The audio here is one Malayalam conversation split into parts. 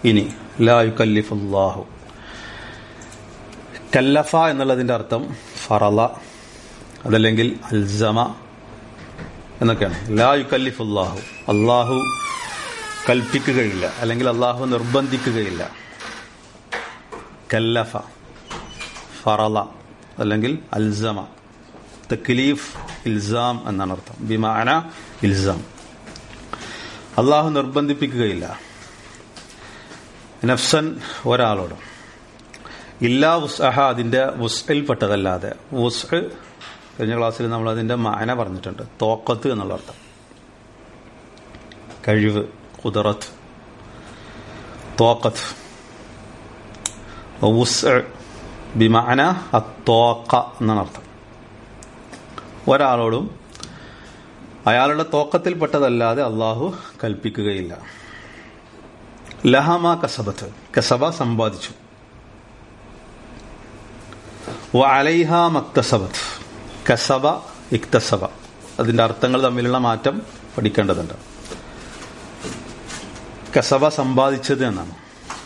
ഇനി ലാ യുക്കല്ലിഫുല്ലാഹു കല്ലഫ എന്നുള്ളതിന്റെ അർത്ഥം ഫറല അതല്ലെങ്കിൽ അൽസമ എന്നൊക്കെയാണ് ലാ യുക്കല്ലിഫുല്ലാഹു അള്ളാഹു കൽപ്പിക്കുകയില്ല അല്ലെങ്കിൽ അള്ളാഹു നിർബന്ധിക്കുകയില്ല കല്ലഫ ഫറല അല്ലെങ്കിൽ അൽസമ തക്ലീഫ് ഇൽസാം എന്നാണ് അർത്ഥം ബിമാന ഇൽസാം അള്ളാഹു നിർബന്ധിപ്പിക്കുകയില്ല നഫ്സൻ ഒരാളോട് ഇല്ലാ വുസ്അഹ അതിന്റെ വുസ്ഇൽപ്പെട്ടതല്ലാതെ വുസ് കഴിഞ്ഞ ക്ലാസ്സിൽ നമ്മൾ അതിന്റെ മാന പറഞ്ഞിട്ടുണ്ട് തോക്കത്ത് എന്നുള്ള അർത്ഥം കഴിവ് കുതിറത്ത് തോക്കത്ത് വുസ് ബിമാന അത്തോക്ക എന്നാണ് അർത്ഥം ഒരാളോടും അയാളുടെ തോക്കത്തിൽപ്പെട്ടതല്ലാതെ അള്ളാഹു കൽപ്പിക്കുകയില്ല ലഹമ കസബത്ത് കസബ സമ്പാദിച്ചു വലൈഹ മക്തസബത്ത് കസബ ഇക്തസബ അതിന്റെ അർത്ഥങ്ങൾ തമ്മിലുള്ള മാറ്റം പഠിക്കേണ്ടതുണ്ട് കസബ സമ്പാദിച്ചത് എന്നാണ്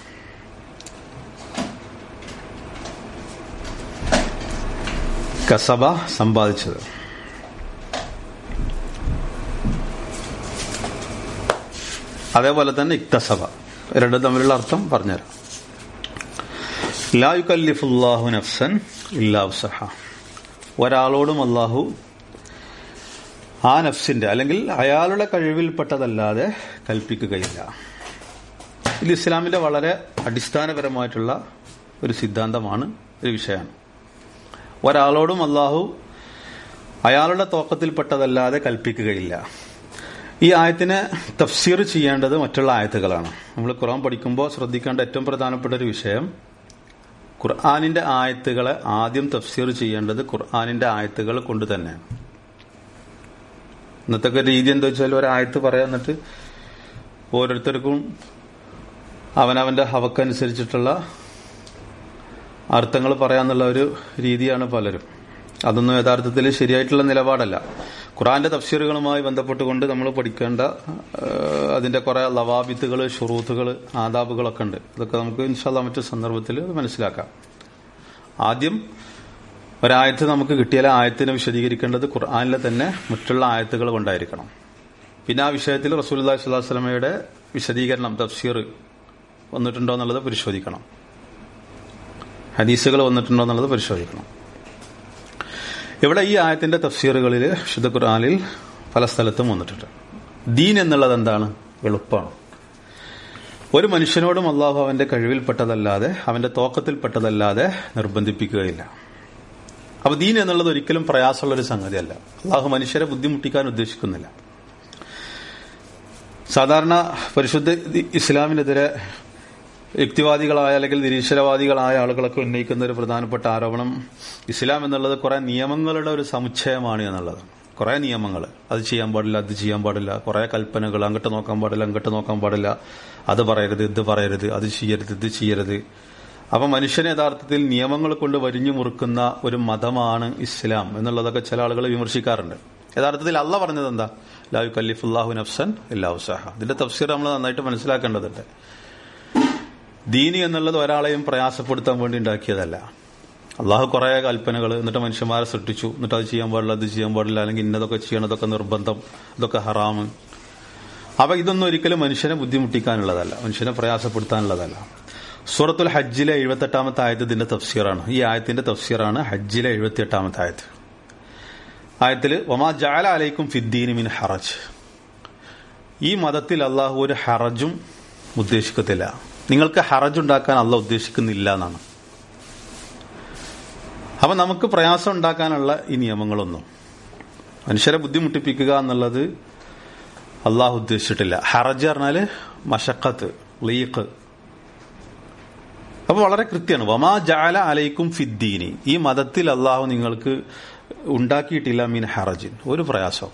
കസബ സമ്പാദിച്ചത് അതേപോലെ തന്നെ ഇക്തസബ രണ്ടും തമ്മിലുള്ള അർത്ഥം പറഞ്ഞുതരാം ലാ യുക്കല്ലിഫുല്ലാഹു നഫ്സൻ ഇല്ലാ ഉസഹ ഒരാളോടും അള്ളാഹു ആ നഫ്സിന്റെ അല്ലെങ്കിൽ അയാളുടെ കഴിവിൽപ്പെട്ടതല്ലാതെ കൽപ്പിക്കുകയില്ല ഇത് ഇസ്ലാമിന്റെ വളരെ അടിസ്ഥാനപരമായിട്ടുള്ള ഒരു സിദ്ധാന്തമാണ് ഒരു വിഷയമാണ് ഒരാളോടും അള്ളാഹു അയാളുടെ തോക്കത്തിൽപ്പെട്ടതല്ലാതെ കൽപ്പിക്കുകയില്ല ഈ ആയത്തിനെ തഫ്സീർ ചെയ്യേണ്ടത് മറ്റുള്ള ആയത്തുകളാണ് നമ്മൾ ഖുർആൻ പഠിക്കുമ്പോൾ ശ്രദ്ധിക്കേണ്ട ഏറ്റവും പ്രധാനപ്പെട്ട ഒരു വിഷയം ഖുർആാനിന്റെ ആയത്തുകളെ ആദ്യം തഫ്സീർ ചെയ്യേണ്ടത് ഖുർആാനിന്റെ ആയത്തുകൾ കൊണ്ട് തന്നെയാണ് ഇന്നത്തെ ഒക്കെ രീതി എന്താ വെച്ചാൽ ഒരായത്ത് പറയാൻ എന്നിട്ട് ഓരോരുത്തർക്കും അവനവന്റെ ഹവക്കനുസരിച്ചിട്ടുള്ള അർത്ഥങ്ങൾ പറയാന്നുള്ള ഒരു രീതിയാണ് പലരും അതൊന്നും യഥാർത്ഥത്തിൽ ശരിയായിട്ടുള്ള നിലപാടല്ല ഖുറാന്റെ തഫ്സീറുകളുമായി ബന്ധപ്പെട്ടുകൊണ്ട് നമ്മൾ പഠിക്കേണ്ട അതിന്റെ കുറെ ലവാബിത്തുകൾ ഷുറൂത്തുകൾ ആദാബുകളൊക്കെ ഉണ്ട് അതൊക്കെ നമുക്ക് ഇൻഷാല്ല മറ്റു സന്ദർഭത്തിൽ അത് മനസ്സിലാക്കാം ആദ്യം ഒരായത്ത് നമുക്ക് കിട്ടിയാൽ ആയത്തിനെ വിശദീകരിക്കേണ്ടത് ഖുർആാനിലെ തന്നെ മറ്റുള്ള ആയത്തുകൾ കൊണ്ടായിരിക്കണം പിന്നെ ആ വിഷയത്തിൽ റസൂല്ലാ സ്വലാസ്ലമയുടെ വിശദീകരണം തഫ്സീർ വന്നിട്ടുണ്ടോ എന്നുള്ളത് പരിശോധിക്കണം ഹദീസുകൾ വന്നിട്ടുണ്ടോ എന്നുള്ളത് പരിശോധിക്കണം ഇവിടെ ഈ ആയത്തിന്റെ തഫ്സീറുകളിൽ ശുദ്ധ ഖുർആാനിൽ പല സ്ഥലത്തും വന്നിട്ടുണ്ട് ദീൻ എന്നുള്ളത് എന്താണ് എളുപ്പമാണ് ഒരു മനുഷ്യനോടും അള്ളാഹു അവന്റെ കഴിവിൽപ്പെട്ടതല്ലാതെ അവന്റെ തോക്കത്തിൽപ്പെട്ടതല്ലാതെ നിർബന്ധിപ്പിക്കുകയില്ല അപ്പൊ ദീൻ എന്നുള്ളത് ഒരിക്കലും പ്രയാസമുള്ള ഒരു സംഗതിയല്ല അള്ളാഹു മനുഷ്യരെ ബുദ്ധിമുട്ടിക്കാൻ ഉദ്ദേശിക്കുന്നില്ല സാധാരണ പരിശുദ്ധ ഇസ്ലാമിനെതിരെ യുക്തിവാദികളായ അല്ലെങ്കിൽ നിരീശ്വരവാദികളായ ആളുകളൊക്കെ ഉന്നയിക്കുന്ന ഒരു പ്രധാനപ്പെട്ട ആരോപണം ഇസ്ലാം എന്നുള്ളത് കുറെ നിയമങ്ങളുടെ ഒരു സമുച്ചയമാണ് എന്നുള്ളത് കുറെ നിയമങ്ങൾ അത് ചെയ്യാൻ പാടില്ല അത് ചെയ്യാൻ പാടില്ല കുറെ കൽപ്പനകൾ അങ്ങോട്ട് നോക്കാൻ പാടില്ല അങ്ങോട്ട് നോക്കാൻ പാടില്ല അത് പറയരുത് ഇത് പറയരുത് അത് ചെയ്യരുത് ഇത് ചെയ്യരുത് അപ്പൊ മനുഷ്യനെ യഥാർത്ഥത്തിൽ നിയമങ്ങൾ കൊണ്ട് വരിഞ്ഞു മുറുക്കുന്ന ഒരു മതമാണ് ഇസ്ലാം എന്നുള്ളതൊക്കെ ചില ആളുകൾ വിമർശിക്കാറുണ്ട് യഥാർത്ഥത്തിൽ അല്ല പറഞ്ഞത് എന്താ ലായു കല്ലിഫുല്ലാഹു നഫ്സൻ ഇല്ലാ ഉസാഹ ഇതിന്റെ തഫ്സീർ നമ്മൾ നന്നായിട്ട് മനസ്സിലാക്കേണ്ടതുണ്ട് ദീനി എന്നുള്ളത് ഒരാളെയും പ്രയാസപ്പെടുത്താൻ വേണ്ടി ഉണ്ടാക്കിയതല്ല അള്ളാഹു കുറെ കൽപ്പനകൾ എന്നിട്ട് മനുഷ്യന്മാരെ സൃഷ്ടിച്ചു എന്നിട്ട് അത് ചെയ്യാൻ പാടില്ല അത് ചെയ്യാൻ പാടില്ല അല്ലെങ്കിൽ ഇന്നതൊക്കെ ചെയ്യണം ഇതൊക്കെ നിർബന്ധം ഇതൊക്കെ ഹറാമ് അപ്പൊ ഇതൊന്നും ഒരിക്കലും മനുഷ്യനെ ബുദ്ധിമുട്ടിക്കാനുള്ളതല്ല മനുഷ്യനെ പ്രയാസപ്പെടുത്താനുള്ളതല്ല സൂറത്തുൽ ഹജ്ജിലെ എഴുപത്തെട്ടാമത്തെ ആയത്ത് ഇതിന്റെ തഫ്സീറാണ് ഈ ആയത്തിന്റെ തഫ്സീറാണ് ഹജ്ജിലെ എഴുപത്തിയെട്ടാമത്തെ ആയത്ത് ആയത്തില് ഒമാ ജാല അലൈക്കും ഫിദ്ദീൻ മിൻ ഹറജ് ഈ മതത്തിൽ അള്ളാഹു ഒരു ഹറജും ഉദ്ദേശിക്കത്തില്ല നിങ്ങൾക്ക് ഹറജ് ഉണ്ടാക്കാൻ അല്ല ഉദ്ദേശിക്കുന്നില്ല എന്നാണ് അപ്പൊ നമുക്ക് പ്രയാസം ഉണ്ടാക്കാനുള്ള ഈ നിയമങ്ങളൊന്നും മനുഷ്യരെ ബുദ്ധിമുട്ടിപ്പിക്കുക എന്നുള്ളത് അള്ളാഹു ഉദ്ദേശിച്ചിട്ടില്ല ഹറജ് പറഞ്ഞാല് മഷക്കത്ത് ലീഖ് അപ്പൊ വളരെ കൃത്യമാണ് വമാ ജാല അലൈക്കും ഫിദ്ദീനി ഈ മതത്തിൽ അള്ളാഹു നിങ്ങൾക്ക് ഉണ്ടാക്കിയിട്ടില്ല മീൻ ഹറജിൻ ഒരു പ്രയാസം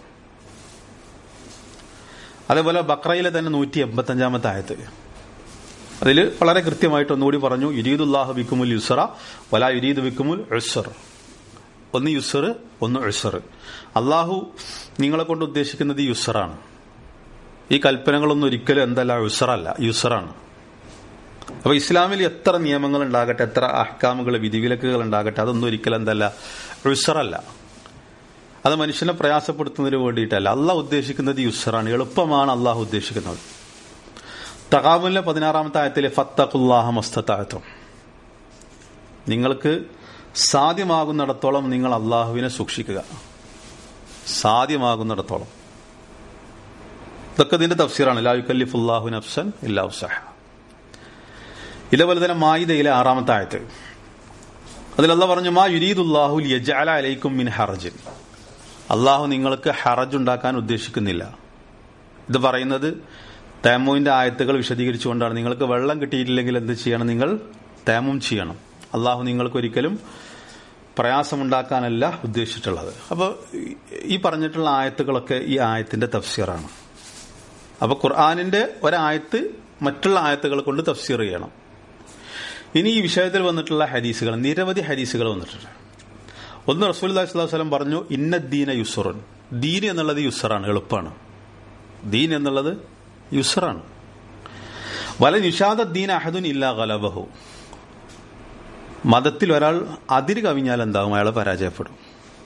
അതേപോലെ ബക്രയിലെ തന്നെ നൂറ്റി എൺപത്തി അഞ്ചാമത്തെ ആയത്ത് അതിൽ വളരെ കൃത്യമായിട്ട് ഒന്നുകൂടി പറഞ്ഞു യുരീദുല്ലാഹു ബിക്കുമുൽ യുസറ വല യുരീദ് ബിക്കുമുൽ ഉസർ ഒന്ന് യുസർ ഒന്ന് ഉസർ അള്ളാഹു നിങ്ങളെ കൊണ്ട് ഉദ്ദേശിക്കുന്നത് യുസറാണ് ഈ കൽപ്പനകളൊന്നും ഒരിക്കലും എന്തല്ല യുസറല്ല യുസറാണ് അപ്പൊ ഇസ്ലാമിൽ എത്ര നിയമങ്ങൾ ഉണ്ടാകട്ടെ എത്ര അഹ്കാമുകൾ വിധിവിലക്കുകൾ ഉണ്ടാകട്ടെ അതൊന്നും ഒരിക്കലും എന്തല്ല യുസറല്ല അത് മനുഷ്യനെ പ്രയാസപ്പെടുത്തുന്നതിന് വേണ്ടിയിട്ടല്ല അള്ളാഹ് ഉദ്ദേശിക്കുന്നത് യുസറാണ് എളുപ്പമാണ് അള്ളാഹു ഉദ്ദേശിക്കുന്നത് തകാബുലിലെ പതിനാറാമത്തെ ആയത്തിലെ ഫത്തഖുല്ലാഹ മസ്തത്തായത്വം നിങ്ങൾക്ക് സാധ്യമാകുന്നിടത്തോളം നിങ്ങൾ അള്ളാഹുവിനെ സൂക്ഷിക്കുക സാധ്യമാകുന്നിടത്തോളം ഇതൊക്കെ ഇതിന്റെ തഫ്സീറാണ് ലാ യുക്കല്ലിഫുല്ലാഹു നഫ്സൻ ഇല്ലാ ഉസഹ ഇതേപോലെ തന്നെ മായിദയിലെ ആറാമത്തെ ആയത്ത് അതിലല്ല പറഞ്ഞു മാ യുരീദുല്ലാഹു യജഅല അലൈക്കും മിൻ ഹറജിൻ അള്ളാഹു നിങ്ങൾക്ക് ഹറജ് ഉണ്ടാക്കാൻ ഉദ്ദേശിക്കുന്നില്ല ഇത് പറയുന്നത് തേമുവിന്റെ ആയത്തുകൾ വിശദീകരിച്ചുകൊണ്ടാണ് നിങ്ങൾക്ക് വെള്ളം കിട്ടിയിട്ടില്ലെങ്കിൽ എന്ത് ചെയ്യണം നിങ്ങൾ തേമും ചെയ്യണം അള്ളാഹു നിങ്ങൾക്ക് ഒരിക്കലും പ്രയാസമുണ്ടാക്കാനല്ല ഉദ്ദേശിച്ചിട്ടുള്ളത് അപ്പോൾ ഈ പറഞ്ഞിട്ടുള്ള ആയത്തുകളൊക്കെ ഈ ആയത്തിന്റെ തഫ്സീറാണ് അപ്പൊ ഖുർആാനിന്റെ ഒരായത്ത് മറ്റുള്ള ആയത്തുകൾ കൊണ്ട് തഫ്സീർ ചെയ്യണം ഇനി ഈ വിഷയത്തിൽ വന്നിട്ടുള്ള ഹദീസുകൾ നിരവധി ഹദീസുകൾ വന്നിട്ടുണ്ട് ഒന്ന് റസൂൽ വസ്ലം പറഞ്ഞു ഇന്ന ദീന യുസറുൻ ദീൻ എന്നുള്ളത് യുസറാണ് എളുപ്പമാണ് ദീൻ എന്നുള്ളത് യുസറാണ് വല നിഷാദ ദീൻ അഹദുൻ ഇല്ലാ ഗലബഹു മതത്തിൽ ഒരാൾ അതിര് കവിഞ്ഞാൽ എന്താകും അയാൾ പരാജയപ്പെടും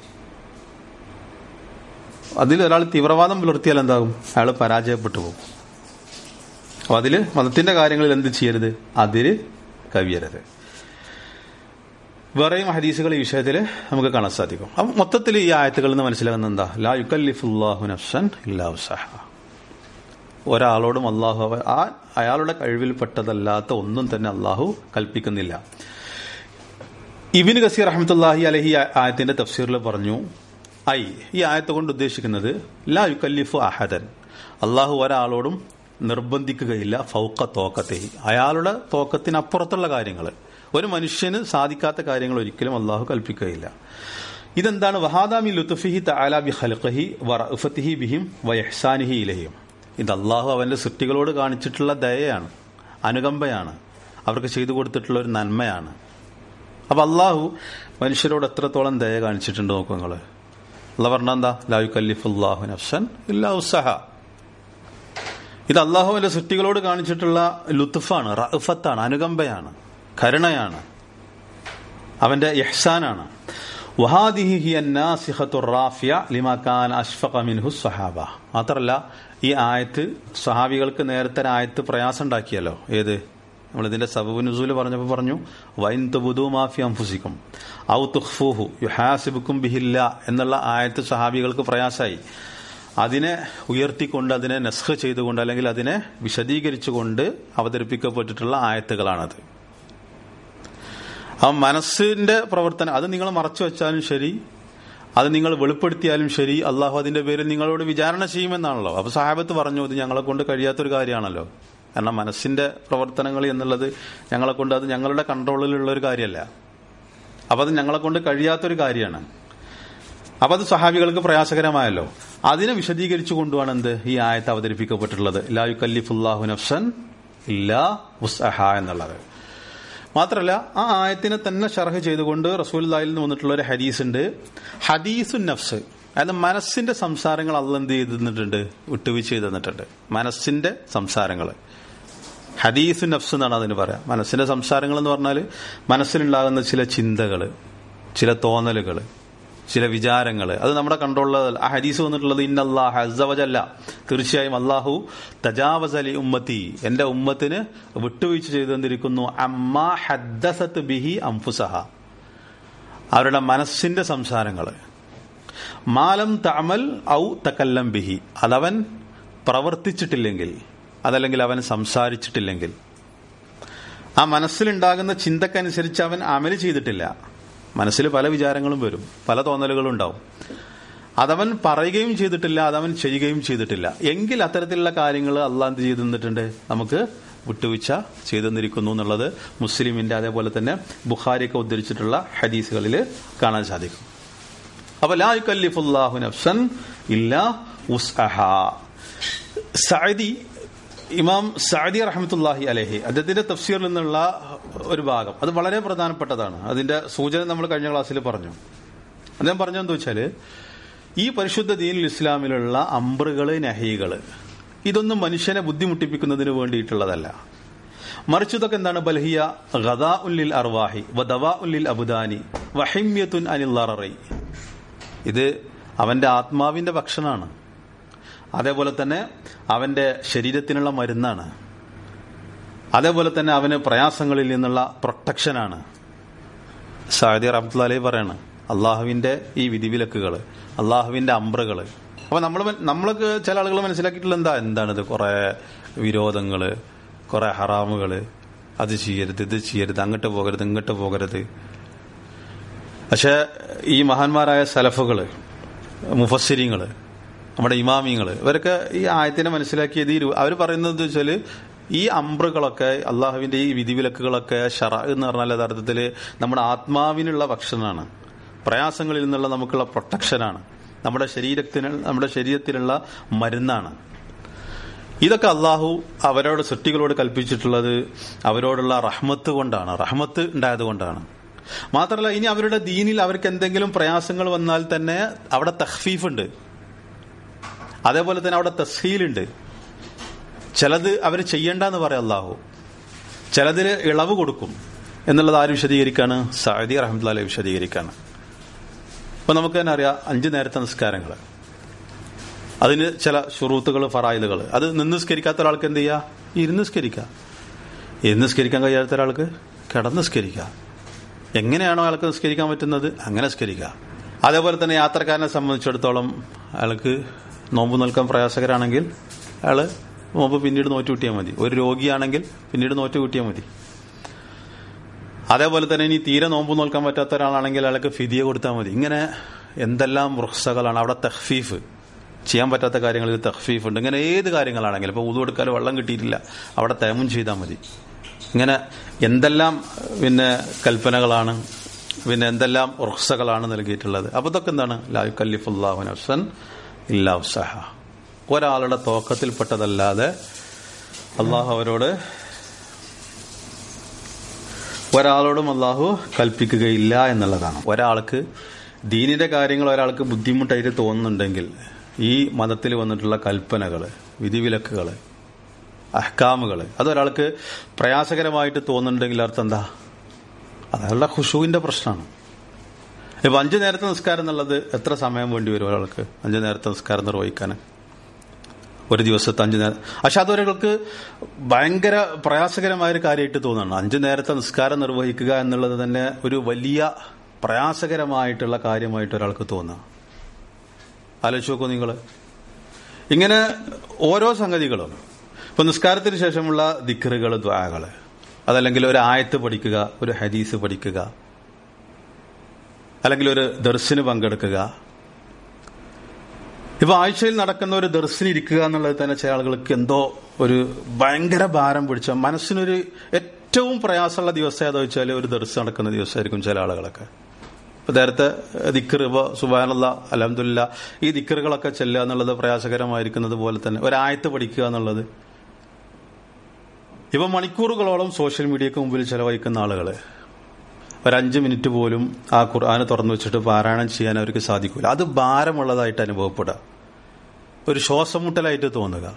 അതിൽ ഒരാൾ തീവ്രവാദം പുലർത്തിയാൽ എന്താകും അയാൾ പരാജയപ്പെട്ടു പോകും അപ്പൊ അതില് മതത്തിന്റെ കാര്യങ്ങളിൽ എന്ത് ചെയ്യരുത് അതിര് കവിയരുത് വേറെയും ഹദീസുകൾ ഈ വിഷയത്തിൽ നമുക്ക് കാണാൻ സാധിക്കും അപ്പം മൊത്തത്തിൽ ഈ ആയത്തുകളിൽ നിന്ന് മനസ്സിലാകുന്ന എന്താ ലാ യുക്കല്ലിഫുല്ലാഹു നഫ്സൻ ഇല്ലാ ഉസഹ ഒരാളോടും അള്ളാഹു ആ അയാളുടെ കഴിവിൽപ്പെട്ടതല്ലാത്ത ഒന്നും തന്നെ അള്ളാഹു കൽപ്പിക്കുന്നില്ല ഇബിൻ ഗസീർ അഹമ്മത്തുല്ലാഹി അലഹി ആയത്തിന്റെ തഫ്സീറിൽ പറഞ്ഞു ഐ ഈ ആയത്ത് കൊണ്ട് ഉദ്ദേശിക്കുന്നത് ലാ യുക്കല്ലിഫു അഹദൻ അള്ളാഹു ഒരാളോടും നിർബന്ധിക്കുകയില്ല ഫൗക്ക തോക്കത്തെ അയാളുടെ തോക്കത്തിനപ്പുറത്തുള്ള കാര്യങ്ങൾ ഒരു മനുഷ്യന് സാധിക്കാത്ത കാര്യങ്ങൾ ഒരിക്കലും അള്ളാഹു കൽപ്പിക്കുകയില്ല ഇതെന്താണ് വഹാദാമി ലുത്തുഫിഹി തആലാബി ഖൽഖഹി വറഫത്തിഹി ബിഹിം വയഹ്സാനിഹി ഇലഹിയും ഇത് അള്ളാഹു അവന്റെ സൃഷ്ടികളോട് കാണിച്ചിട്ടുള്ള ദയയാണ് അനുകമ്പയാണ് അവർക്ക് ചെയ്തു കൊടുത്തിട്ടുള്ള ഒരു നന്മയാണ് അപ്പൊ അള്ളാഹു മനുഷ്യരോട് എത്രത്തോളം ദയ കാണിച്ചിട്ടുണ്ട് നോക്കൂ നിങ്ങള് അല്ല പറഞ്ഞ എന്താ ലായു കല്ലിഫുല്ലാഹു നഫ്സൻ ഇല്ലാ ഉസഹ ഇത് അള്ളാഹുവിന്റെ സൃഷ്ടികളോട് കാണിച്ചിട്ടുള്ള ലുത്തുഫാണ് റഫത്താണ് അനുകമ്പയാണ് കരുണയാണ് അവന്റെ യഹ്സാനാണ് മാത്രല്ല ഈ ആയത്ത് സഹാബികൾക്ക് നേരത്തെ ആയത്ത് പ്രയാസം ഉണ്ടാക്കിയല്ലോ ഏത് നമ്മൾ ഇതിന്റെ സബബ് നുസൂല് പറഞ്ഞപ്പോൾ പറഞ്ഞു വൈൻ തുബുദു മാഫി അംഫുസിക്കും ഔ തുഖ്ഫൂഹു യുഹാസിബുക്കും ബിഹില്ല എന്നുള്ള ആയത്ത് സഹാബികൾക്ക് പ്രയാസമായി അതിനെ ഉയർത്തിക്കൊണ്ട് അതിനെ നസ്ഖ് ചെയ്തുകൊണ്ട് അല്ലെങ്കിൽ അതിനെ വിശദീകരിച്ചുകൊണ്ട് അവതരിപ്പിക്കപ്പെട്ടിട്ടുള്ള ആയത്തുകളാണത് ആ മനസ്സിന്റെ പ്രവർത്തനം അത് നിങ്ങൾ മറച്ചു വെച്ചാലും ശരി അത് നിങ്ങൾ വെളിപ്പെടുത്തിയാലും ശരി അള്ളാഹു അതിന്റെ പേരിൽ നിങ്ങളോട് വിചാരണ ചെയ്യുമെന്നാണല്ലോ അപ്പൊ സാഹബത്ത് പറഞ്ഞു ഇത് ഞങ്ങളെ കൊണ്ട് കഴിയാത്തൊരു കാര്യമാണല്ലോ കാരണം മനസ്സിന്റെ പ്രവർത്തനങ്ങൾ എന്നുള്ളത് ഞങ്ങളെ കൊണ്ട് അത് ഞങ്ങളുടെ കൺട്രോളിലുള്ള ഒരു കാര്യമല്ല അപ്പൊ അത് ഞങ്ങളെ കൊണ്ട് കഴിയാത്തൊരു കാര്യമാണ് അപ്പൊ അത് സഹാബികൾക്ക് പ്രയാസകരമായല്ലോ അതിനെ വിശദീകരിച്ചു കൊണ്ടുമാണ് എന്ത് ഈ ആയത്ത് അവതരിപ്പിക്കപ്പെട്ടിട്ടുള്ളത് ലായു കല്ലിഫുല്ലാഹു നഫ്സൻ ഇല്ലാ ഉസ്അഹ എന്നുള്ളത് മാത്രമല്ല ആ ആയത്തിനെ തന്നെ ഷർഹ് ചെയ്തുകൊണ്ട് റസൂല്ലായിൽ നിന്ന് വന്നിട്ടുള്ള ഒരു ഹദീസ് ഉണ്ട് ഹദീസു നഫ്സ് അതായത് മനസ്സിന്റെ സംസാരങ്ങൾ അല്ല എന്ത് ചെയ്ത് തന്നിട്ടുണ്ട് വിട്ടുവീഴ്ച ചെയ്ത് തന്നിട്ടുണ്ട് മനസ്സിന്റെ സംസാരങ്ങൾ ഹദീസു നഫ്സ് എന്നാണ് അതിന് പറയാം മനസ്സിന്റെ സംസാരങ്ങൾ എന്ന് പറഞ്ഞാൽ മനസ്സിലുണ്ടാകുന്ന ചില ചിന്തകൾ ചില തോന്നലുകൾ ചില വിചാരങ്ങൾ അത് നമ്മുടെ കൺട്രോളിൽ ആ ഹദീസ് വന്നിട്ടുള്ളത് ഇന്നല്ലാഹ് അസവജല്ല തീർച്ചയായും അള്ളാഹു തജാവസ് അലി ഉമ്മത്തി എന്റെ ഉമ്മത്തിന് വിട്ടുവീഴ്ച ചെയ്തു തന്നിരിക്കുന്നു അമ്മ ഹദ്ദസത്ത് ബിഹി അംഫുസഹ അവരുടെ മനസ്സിന്റെ സംസാരങ്ങൾ മാലം തമൽ ഔ തക്കല്ലം ബിഹി അതവൻ പ്രവർത്തിച്ചിട്ടില്ലെങ്കിൽ അതല്ലെങ്കിൽ അവൻ സംസാരിച്ചിട്ടില്ലെങ്കിൽ ആ മനസ്സിലുണ്ടാകുന്ന ചിന്തക്കനുസരിച്ച് അവൻ അമല് ചെയ്തിട്ടില്ല മനസ്സിൽ പല വിചാരങ്ങളും വരും പല തോന്നലുകളും ഉണ്ടാവും അതവൻ പറയുകയും ചെയ്തിട്ടില്ല അതവൻ ചെയ്യുകയും ചെയ്തിട്ടില്ല എങ്കിൽ അത്തരത്തിലുള്ള കാര്യങ്ങൾ അള്ളാഹ് എന്ത് ചെയ്തു തന്നിട്ടുണ്ട് നമുക്ക് വിട്ടുവീഴ്ച ചെയ്തു തന്നിരിക്കുന്നു എന്നുള്ളത് മുസ്ലിമിന്റെ അതേപോലെ തന്നെ ബുഖാരിയൊക്കെ ഉദ്ധരിച്ചിട്ടുള്ള ഹദീസുകളിൽ കാണാൻ സാധിക്കും അപ്പൊ ലാ യുക്കല്ലിഫുല്ലാഹു നഫ്സൻ ഇല്ലാ ഉസ്അഹ സഅദി ഇമാം സഅദി റഹ്മത്തുല്ലാഹി അലഹി അദ്ദേഹത്തിന്റെ തഫ്സീറിൽ നിന്നുള്ള ഒരു ഭാഗം അത് വളരെ പ്രധാനപ്പെട്ടതാണ് അതിന്റെ സൂചന നമ്മൾ കഴിഞ്ഞ ക്ലാസ്സിൽ പറഞ്ഞു അദ്ദേഹം പറഞ്ഞെന്ന് വെച്ചാല് ഈ പരിശുദ്ധ ദീനുൽ ഇസ്ലാമിലുള്ള അമ്പറുകള് നഹികള് ഇതൊന്നും മനുഷ്യനെ ബുദ്ധിമുട്ടിപ്പിക്കുന്നതിന് വേണ്ടിയിട്ടുള്ളതല്ല മറിച്ച് ഇതൊക്കെ എന്താണ് ബൽഹിയ ഗദാ ഉല്ലിൽ അർവാഹി വദവാ ഉല്ലിൽ അബുദാനി വഹിമ്യത്തുൻ അനിൽ ലററി ഇത് അവന്റെ ആത്മാവിന്റെ ഭക്ഷണമാണ് അതേപോലെ തന്നെ അവന്റെ ശരീരത്തിനുള്ള മരുന്നാണ് അതേപോലെ തന്നെ അവന് പ്രയാസങ്ങളിൽ നിന്നുള്ള പ്രൊട്ടക്ഷനാണ് സാദി റഹ്മത്തുള്ളി പറയാണ് അള്ളാഹുവിന്റെ ഈ വിധിവിലക്കുകൾ അള്ളാഹുവിന്റെ അമ്പ്രകൾ അപ്പൊ നമ്മൾ നമ്മൾക്ക് ചില ആളുകൾ മനസ്സിലാക്കിയിട്ടുള്ള എന്താ എന്താണിത് കുറെ വിരോധങ്ങള് കുറെ ഹറാമുകള് അത് ചെയ്യരുത് ഇത് ചെയ്യരുത് അങ്ങോട്ട് പോകരുത് ഇങ്ങോട്ട് പോകരുത് പക്ഷെ ഈ മഹാന്മാരായ സലഫുകള് മുഫസ്സിരിങ്ങള് നമ്മുടെ ഇമാമിങ്ങള് ഇവരൊക്കെ ഈ ആയത്തിനെ മനസ്സിലാക്കിയത് ഈ അവർ പറയുന്നത് വെച്ചാല് ഈ അമ്പ്രകളൊക്കെ അള്ളാഹുവിന്റെ ഈ വിധിവിലക്കുകളൊക്കെ ഷറ എന്ന് പറഞ്ഞാൽ യഥാർത്ഥത്തില് നമ്മുടെ ആത്മാവിനുള്ള ഭക്ഷണമാണ് പ്രയാസങ്ങളിൽ നിന്നുള്ള നമുക്കുള്ള പ്രൊട്ടക്ഷനാണ് നമ്മുടെ ശരീരത്തിന് നമ്മുടെ ശരീരത്തിലുള്ള മരുന്നാണ് ഇതൊക്കെ അള്ളാഹു അവരോട് സൃഷ്ടികളോട് കൽപ്പിച്ചിട്ടുള്ളത് അവരോടുള്ള റഹ്മത്ത് കൊണ്ടാണ് റഹ്മത്ത് ഉണ്ടായത് കൊണ്ടാണ് മാത്രമല്ല ഇനി അവരുടെ ദീനിൽ അവർക്ക് എന്തെങ്കിലും പ്രയാസങ്ങൾ വന്നാൽ തന്നെ അവിടെ തഹ്ഫീഫ് ഉണ്ട് അതേപോലെ തന്നെ അവിടെ തസ്ഹീലുണ്ട് ചിലത് അവർ ചെയ്യണ്ടെന്ന് പറയാം അള്ളാഹു ചിലതിൽ ഇളവ് കൊടുക്കും എന്നുള്ളത് ആര് വിശദീകരിക്കാണ് സഅദി റഹ്മത്തുള്ളാഹി വിശദീകരിക്കാണ് അപ്പൊ നമുക്ക് തന്നെ അറിയാം അഞ്ചു നേരത്തെ നിസ്കാരങ്ങൾ അതിന് ചില ഷുറൂത്തുകൾ ഫറായിലുകൾ അത് നിന്ന് നിസ്കരിക്കാത്ത ഒരാൾക്ക് എന്ത് ചെയ്യുക ഇരുന്ന് നിസ്കരിക്കുക ഇരുന്ന് നിസ്കരിക്കാൻ കഴിയാത്ത ഒരാൾക്ക് കിടന്ന് നിസ്കരിക്കുക എങ്ങനെയാണോ അയാൾക്ക് നിസ്കരിക്കാൻ പറ്റുന്നത് അങ്ങനെ നിസ്കരിക്കുക അതേപോലെ തന്നെ യാത്രക്കാരനെ സംബന്ധിച്ചിടത്തോളം അയാൾക്ക് നോമ്പ് നിൽക്കാൻ പ്രയാസകരാണെങ്കിൽ അയാള് നോമ്പ് പിന്നീട് നോറ്റ് കിട്ടിയാൽ മതി ഒരു രോഗിയാണെങ്കിൽ പിന്നീട് നോറ്റ് കിട്ടിയാൽ മതി അതേപോലെ തന്നെ ഇനി തീരെ നോമ്പ് നോൽക്കാൻ പറ്റാത്ത ഒരാളാണെങ്കിൽ അയാൾക്ക് ഫിദിയ കൊടുത്താൽ മതി ഇങ്ങനെ എന്തെല്ലാം റുക്സകളാണ് അവിടെ തഹ്ഫീഫ് ചെയ്യാൻ പറ്റാത്ത കാര്യങ്ങളിൽ തഹ്ഫീഫ് ഉണ്ട് ഇങ്ങനെ ഏത് കാര്യങ്ങളാണെങ്കിലും ഇപ്പോൾ ഊതു കൊടുക്കാൻ വെള്ളം കിട്ടിയിട്ടില്ല അവിടെ തേമും ചെയ്താൽ മതി ഇങ്ങനെ എന്തെല്ലാം പിന്നെ കൽപ്പനകളാണ് പിന്നെ എന്തെല്ലാം റുക്സകളാണ് നൽകിയിട്ടുള്ളത് അപ്പൊ ഇതൊക്കെ എന്താണ് ലായു കല്ലിഫുല്ലാഹുൻ ഹസൻ ഇല്ലാ ഉസഹ ഒരാളുടെ തോക്കത്തിൽപ്പെട്ടതല്ലാതെ അള്ളാഹു അവരോട് ഒരാളോടും അള്ളാഹു കൽപ്പിക്കുകയില്ല എന്നുള്ളതാണ് ഒരാൾക്ക് ദീനിന്റെ കാര്യങ്ങൾ ഒരാൾക്ക് ബുദ്ധിമുട്ടായിട്ട് തോന്നുന്നുണ്ടെങ്കിൽ ഈ മതത്തിൽ വന്നിട്ടുള്ള കൽപ്പനകൾ വിധിവിലക്കുകൾ അഹ്കാമുകൾ അതൊരാൾക്ക് പ്രയാസകരമായിട്ട് തോന്നുന്നുണ്ടെങ്കിൽ അർത്ഥം എന്താ അതയാളുടെ ഖുഷുവിന്റെ പ്രശ്നമാണ് ഇപ്പൊ അഞ്ചു നേരത്തെ നിസ്കാരം എന്നുള്ളത് എത്ര സമയം വേണ്ടി വരും ഒരാൾക്ക് അഞ്ചു നേരത്തെ നിസ്കാരം നിർവഹിക്കാൻ ഒരു ദിവസത്തെ അഞ്ചു നേരം പക്ഷെ അതൊരാൾക്ക് ഭയങ്കര പ്രയാസകരമായ ഒരു കാര്യമായിട്ട് തോന്നുന്നു അഞ്ചു നേരത്തെ നിസ്കാരം നിർവഹിക്കുക എന്നുള്ളത് തന്നെ ഒരു വലിയ പ്രയാസകരമായിട്ടുള്ള കാര്യമായിട്ട് ഒരാൾക്ക് തോന്നുക ആലോചിച്ച് നോക്കൂ നിങ്ങൾ ഇങ്ങനെ ഓരോ സംഗതികളും ഇപ്പൊ നിസ്കാരത്തിന് ശേഷമുള്ള ദിക്കറുകൾ ദ്വാകൾ അതല്ലെങ്കിൽ ഒരു ആയത്ത് പഠിക്കുക ഒരു ഹദീസ് പഠിക്കുക അല്ലെങ്കിൽ ഒരു ദർശന് പങ്കെടുക്കുക ഇപ്പൊ ആഴ്ചയിൽ നടക്കുന്ന ഒരു ദർശനം ഇരിക്കുക എന്നുള്ളത് തന്നെ ചില ആളുകൾക്ക് എന്തോ ഒരു ഭയങ്കര ഭാരം പിടിച്ച മനസ്സിനൊരു ഏറ്റവും പ്രയാസമുള്ള ദിവസം ഏതാ വെച്ചാൽ ഒരു ദർശനം നടക്കുന്ന ദിവസമായിരിക്കും ചില ആളുകളൊക്കെ ഇപ്പൊ നേരത്തെ ദിക്കർ ഇപ്പൊ സുബാനുള്ള അലഹമില്ല ഈ ദിക്കറുകളൊക്കെ ചെല്ലുക എന്നുള്ളത് പ്രയാസകരമായിരിക്കുന്നത് പോലെ തന്നെ ഒരായത്ത് പഠിക്കുക എന്നുള്ളത് ഇപ്പൊ മണിക്കൂറുകളോളം സോഷ്യൽ മീഡിയക്ക് മുമ്പിൽ ചെലവഴിക്കുന്ന ആളുകള് ഒരഞ്ച് മിനിറ്റ് പോലും ആ ഖുർആാന് തുറന്നു വെച്ചിട്ട് പാരായണം ചെയ്യാൻ അവർക്ക് സാധിക്കില്ല അത് ഭാരമുള്ളതായിട്ട് അനുഭവപ്പെടുക ഒരു ശ്വാസം മുട്ടലായിട്ട് തോന്നുക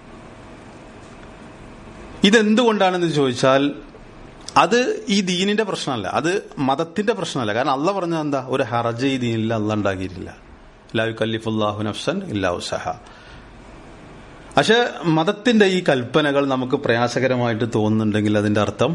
ഇതെന്തുകൊണ്ടാണെന്ന് ചോദിച്ചാൽ അത് ഈ ദീനിന്റെ പ്രശ്നമല്ല അത് മതത്തിന്റെ പ്രശ്നമല്ല കാരണം അല്ല പറഞ്ഞത് എന്താ ഒരു ഹറജ് ഈ ദീനിൽ അല്ല ഉണ്ടാക്കിയിട്ടില്ല ലായു കല്ലിഫുല്ലാഹു നഫ്സൻ ഇല്ലാഹു സഹ പക്ഷെ മതത്തിന്റെ ഈ കൽപ്പനകൾ നമുക്ക് പ്രയാസകരമായിട്ട് തോന്നുന്നുണ്ടെങ്കിൽ അതിന്റെ അർത്ഥം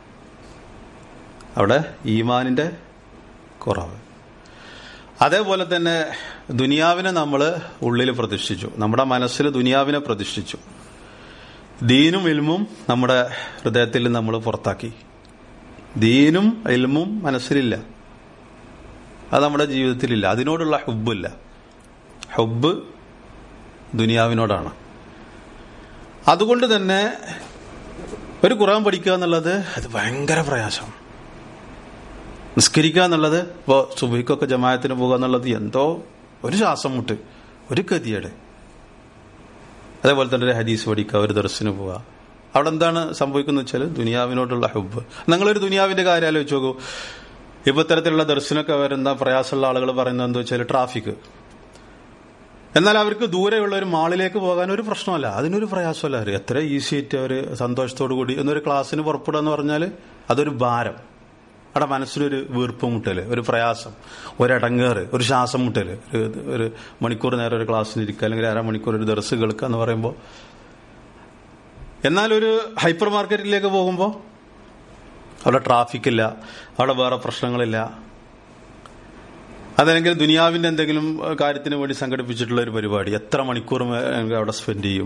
അവിടെ ഈമാനിന്റെ കുറവ് അതേപോലെ തന്നെ ദുനിയാവിനെ നമ്മൾ ഉള്ളിൽ പ്രതിഷ്ഠിച്ചു നമ്മുടെ മനസ്സിൽ ദുനിയാവിനെ പ്രതിഷ്ഠിച്ചു ദീനും ഇൽമും നമ്മുടെ ഹൃദയത്തിൽ നമ്മൾ പുറത്താക്കി ദീനും ഇൽമും മനസ്സിലില്ല അത് നമ്മുടെ ജീവിതത്തിലില്ല അതിനോടുള്ള ഹുബില്ല ഹുബ് ദുനിയാവിനോടാണ് അതുകൊണ്ട് തന്നെ ഒരു ഖുറാൻ പഠിക്കുക എന്നുള്ളത് അത് ഭയങ്കര പ്രയാസം നിസ്കരിക്കുക എന്നുള്ളത് ഇപ്പോൾ സുബൈക്കൊക്കെ ജമായത്തിന് പോകുക എന്നുള്ളത് എന്തോ ഒരു ശ്വാസം മുട്ട് ഒരു ഗതിയേട് അതേപോലെ തന്നെ ഒരു ഹദീസ് പഠിക്കുക ഒരു ദർശന് പോവുക അവിടെ എന്താണ് സംഭവിക്കുന്നത് വെച്ചാൽ ദുനിയാവിനോടുള്ള ഹുബ് നിങ്ങളൊരു ദുനിയാവിന്റെ കാര്യം ആലോചിച്ച് നോക്കൂ ഇപ്പൊ ഇത്തരത്തിലുള്ള ദർശനമൊക്കെ വരുന്ന പ്രയാസമുള്ള ആളുകൾ പറയുന്നത് എന്താ വെച്ചാൽ ട്രാഫിക് എന്നാൽ അവർക്ക് ദൂരെയുള്ള ഒരു മാളിലേക്ക് പോകാൻ ഒരു പ്രശ്നമല്ല അതിനൊരു പ്രയാസമല്ല അവർ എത്ര ഈസി ആയിട്ട് അവർ സന്തോഷത്തോടു കൂടി എന്നൊരു ക്ലാസ്സിന് പുറപ്പെടുക എന്ന് പറഞ്ഞാൽ അതൊരു ഭാരം അവിടെ മനസ്സിലൊരു വീർപ്പ് മുട്ടല് ഒരു പ്രയാസം ഒരടങ്ങേറ് ഒരു ശ്വാസം മുട്ടല് ഒരു ഒരു മണിക്കൂർ നേരം ഒരു ക്ലാസ്സിന് ഇരിക്കുക അല്ലെങ്കിൽ അരമണിക്കൂർ ഒരു ദർസ് കേൾക്കുക എന്ന് പറയുമ്പോൾ എന്നാൽ ഒരു ഹൈപ്പർ മാർക്കറ്റിലേക്ക് പോകുമ്പോൾ അവിടെ ട്രാഫിക് ഇല്ല അവിടെ വേറെ പ്രശ്നങ്ങളില്ല അതല്ലെങ്കിൽ ദുനിയാവിന്റെ എന്തെങ്കിലും കാര്യത്തിന് വേണ്ടി സംഘടിപ്പിച്ചിട്ടുള്ള ഒരു പരിപാടി എത്ര മണിക്കൂർ അവിടെ സ്പെൻഡ് ചെയ്യും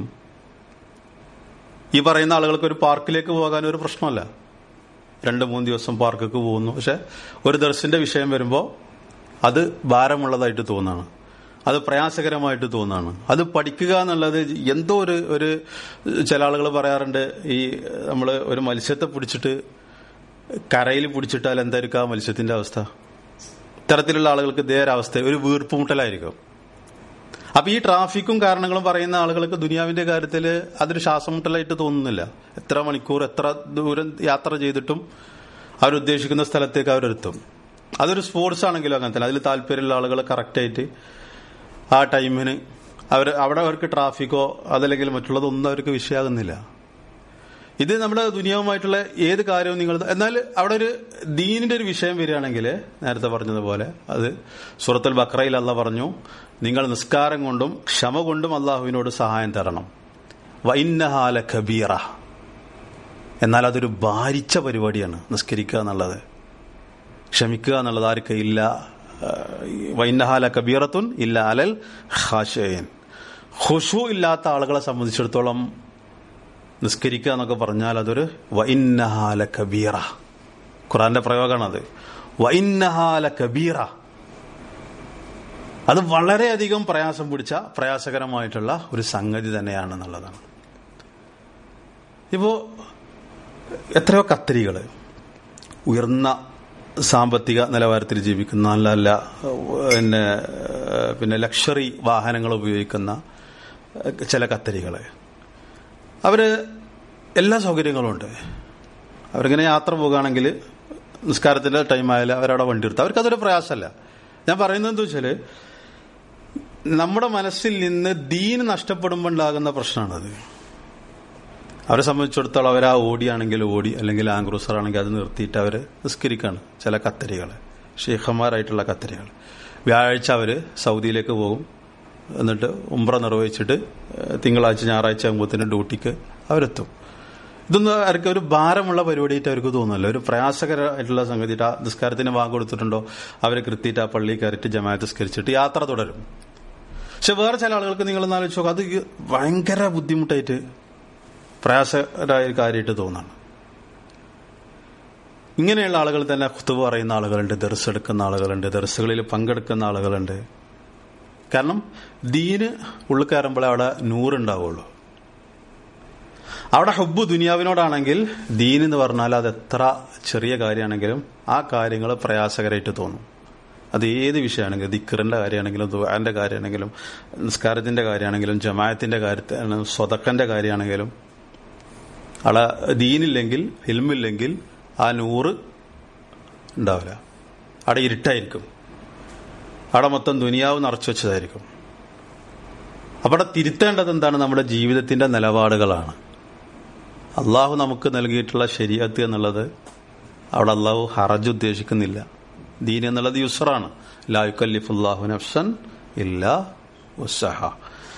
ഈ പറയുന്ന ആളുകൾക്ക് ഒരു പാർക്കിലേക്ക് പോകാൻ ഒരു പ്രശ്നമല്ല രണ്ട് മൂന്ന് ദിവസം പാർക്കൊക്കെ പോകുന്നു പക്ഷെ ഒരു ദർശന്റെ വിഷയം വരുമ്പോൾ അത് ഭാരമുള്ളതായിട്ട് തോന്നാണ് അത് പ്രയാസകരമായിട്ട് തോന്നാണ് അത് പഠിക്കുക എന്നുള്ളത് എന്തോ ഒരു ഒരു ചില ആളുകൾ പറയാറുണ്ട് ഈ നമ്മൾ ഒരു മത്സ്യത്തെ പിടിച്ചിട്ട് കരയിൽ പിടിച്ചിട്ടാൽ എന്തായിരിക്കും ആ മത്സ്യത്തിന്റെ അവസ്ഥ ഇത്തരത്തിലുള്ള ആളുകൾക്ക് ഇതേ ഒരവസ്ഥ ഒരു വീർപ്പുമുട്ടലായിരിക്കും അപ്പൊ ഈ ട്രാഫിക്കും കാരണങ്ങളും പറയുന്ന ആളുകൾക്ക് ദുനിയാവിന്റെ കാര്യത്തിൽ അതൊരു ശ്വാസമുട്ടലായിട്ട് തോന്നുന്നില്ല എത്ര മണിക്കൂർ എത്ര ദൂരം യാത്ര ചെയ്തിട്ടും അവരുദ്ദേശിക്കുന്ന സ്ഥലത്തേക്ക് അവരെത്തും അതൊരു സ്പോർട്സ് ആണെങ്കിലും അങ്ങനെ തന്നെ അതിൽ താല്പര്യമുള്ള ആളുകൾ കറക്റ്റായിട്ട് ആ ടൈമിന് അവർ അവിടെ അവർക്ക് ട്രാഫിക്കോ അതല്ലെങ്കിൽ മറ്റുള്ളതൊന്നും അവർക്ക് വിഷയമാകുന്നില്ല ഇത് നമ്മുടെ ദുനിയാവുമായിട്ടുള്ള ഏത് കാര്യവും നിങ്ങൾ എന്നാൽ അവിടെ ഒരു ദീനിന്റെ ഒരു വിഷയം വരികയാണെങ്കിൽ നേരത്തെ പറഞ്ഞതുപോലെ അത് സൂറത്തുൽ ബക്രയിൽ അല്ല പറഞ്ഞു നിങ്ങൾ നിസ്കാരം കൊണ്ടും ക്ഷമ കൊണ്ടും അള്ളാഹുവിനോട് സഹായം തരണം വൈന്നഹാല കബീറ എന്നാൽ അതൊരു ഭാരിച്ച പരിപാടിയാണ് നിസ്കരിക്കുക എന്നുള്ളത് ക്ഷമിക്കുക എന്നുള്ളത് ആർക്ക് ഇല്ല വൈന്നഹാല കബീറത്തുൻ ഇല്ല അലൽ ഹാഷയൻ ഹുഷു ഇല്ലാത്ത ആളുകളെ സംബന്ധിച്ചിടത്തോളം നിസ്കരിക്കുക എന്നൊക്കെ പറഞ്ഞാൽ അതൊരു വൈന്നഹാല കബീറ ഖുറാന്റെ പ്രയോഗമാണത് വൈന്നഹാല കബീറ അത് വളരെയധികം പ്രയാസം പിടിച്ച പ്രയാസകരമായിട്ടുള്ള ഒരു സംഗതി തന്നെയാണെന്നുള്ളതാണ് ഇപ്പോ എത്രയോ കത്തിരികള് ഉയർന്ന സാമ്പത്തിക നിലവാരത്തിൽ ജീവിക്കുന്ന നല്ല നല്ല പിന്നെ പിന്നെ ലക്ഷറി വാഹനങ്ങൾ ഉപയോഗിക്കുന്ന ചില കത്തരികള് അവര് എല്ലാ സൗകര്യങ്ങളും ഉണ്ട് അവരിങ്ങനെ യാത്ര പോകുകയാണെങ്കിൽ നിസ്കാരത്തിന്റെ ടൈം ആയാലും അവരവിടെ വണ്ടി എടുത്ത് അവർക്ക് അതൊരു പ്രയാസമല്ല ഞാൻ പറയുന്നത് എന്താ വെച്ചാല് നമ്മുടെ മനസ്സിൽ നിന്ന് ദീന് നഷ്ടപ്പെടുമ്പോൾ ഉണ്ടാകുന്ന പ്രശ്നമാണത് അവരെ സംബന്ധിച്ചിടത്തോളം അവർ ആ ഓടിയാണെങ്കിൽ ഓടി അല്ലെങ്കിൽ ആംഗ്രൂസർ ആണെങ്കിൽ അത് നിർത്തിയിട്ട് അവർ നിസ്കരിക്കാണ് ചില കത്തരികൾ ഷെയ്ഖന്മാരായിട്ടുള്ള കത്തരികൾ വ്യാഴാഴ്ച അവർ സൗദിയിലേക്ക് പോകും എന്നിട്ട് ഉംറ നിർവഹിച്ചിട്ട് തിങ്കളാഴ്ച ഞായറാഴ്ച ആകുമ്പോഴത്തേന് ഡ്യൂട്ടിക്ക് അവരെത്തും ഇതൊന്നും അവർക്ക് ഒരു ഭാരമുള്ള പരിപാടിയായിട്ട് അവർക്ക് തോന്നുന്നില്ല ഒരു പ്രയാസകരമായിട്ടുള്ള സംഗതി ആ നിസ്കാരത്തിന് വാങ്ങ് കൊടുത്തിട്ടുണ്ടോ അവരെ കൃത്യമായിട്ട് ആ പള്ളി കയറിയിട്ട് ജമാഅത്ത് സ്കരിച്ചിട്ട് യാത്ര തുടരും പക്ഷെ വേറെ ചില ആളുകൾക്ക് നിങ്ങൾ ആലോചിച്ച് നോക്കുക അത് ഭയങ്കര ബുദ്ധിമുട്ടായിട്ട് പ്രയാസകരായ കാര്യമായിട്ട് തോന്നാണ് ഇങ്ങനെയുള്ള ആളുകൾ തന്നെ കുത്തുബ് പറയുന്ന ആളുകളുണ്ട് ദർസ് എടുക്കുന്ന ആളുകളുണ്ട് ദർസുകളിൽ പങ്കെടുക്കുന്ന ആളുകളുണ്ട് കാരണം ദീന് ഉള്ളിൽ കയറുമ്പോഴേ അവിടെ നൂറുണ്ടാവുള്ളൂ അവിടെ ഹബ്ബു ദുനിയാവിനോടാണെങ്കിൽ ദീൻ എന്ന് പറഞ്ഞാൽ അത് എത്ര ചെറിയ കാര്യമാണെങ്കിലും ആ കാര്യങ്ങൾ പ്രയാസകരമായിട്ട് തോന്നും അത് ഏത് വിഷയമാണെങ്കിലും ദിക്കറിന്റെ കാര്യമാണെങ്കിലും ദുആന്റെ കാര്യമാണെങ്കിലും നിസ്കാരത്തിന്റെ കാര്യമാണെങ്കിലും ജമായത്തിന്റെ കാര്യത്തിൽ സ്വതക്കന്റെ കാര്യമാണെങ്കിലും അവിടെ ദീനില്ലെങ്കിൽ ഹിൽമില്ലെങ്കിൽ ആ നൂറ് ഉണ്ടാവില്ല അവിടെ ഇരുട്ടായിരിക്കും അവിടെ മൊത്തം ദുനിയാവ് നിറച്ചു വെച്ചതായിരിക്കും അവിടെ തിരുത്തേണ്ടത് എന്താണ് നമ്മുടെ ജീവിതത്തിന്റെ നിലപാടുകളാണ് അള്ളാഹു നമുക്ക് നൽകിയിട്ടുള്ള ശരിയത്ത് എന്നുള്ളത് അവിടെ അള്ളാഹു ഹറജ് ഉദ്ദേശിക്കുന്നില്ല ദീൻ എന്നുള്ളത് യുസറാണ് ലായുക്കല്ലിഫുല്ലാഹു നഫ്സൻ ഇല്ല ഉസ്സഹ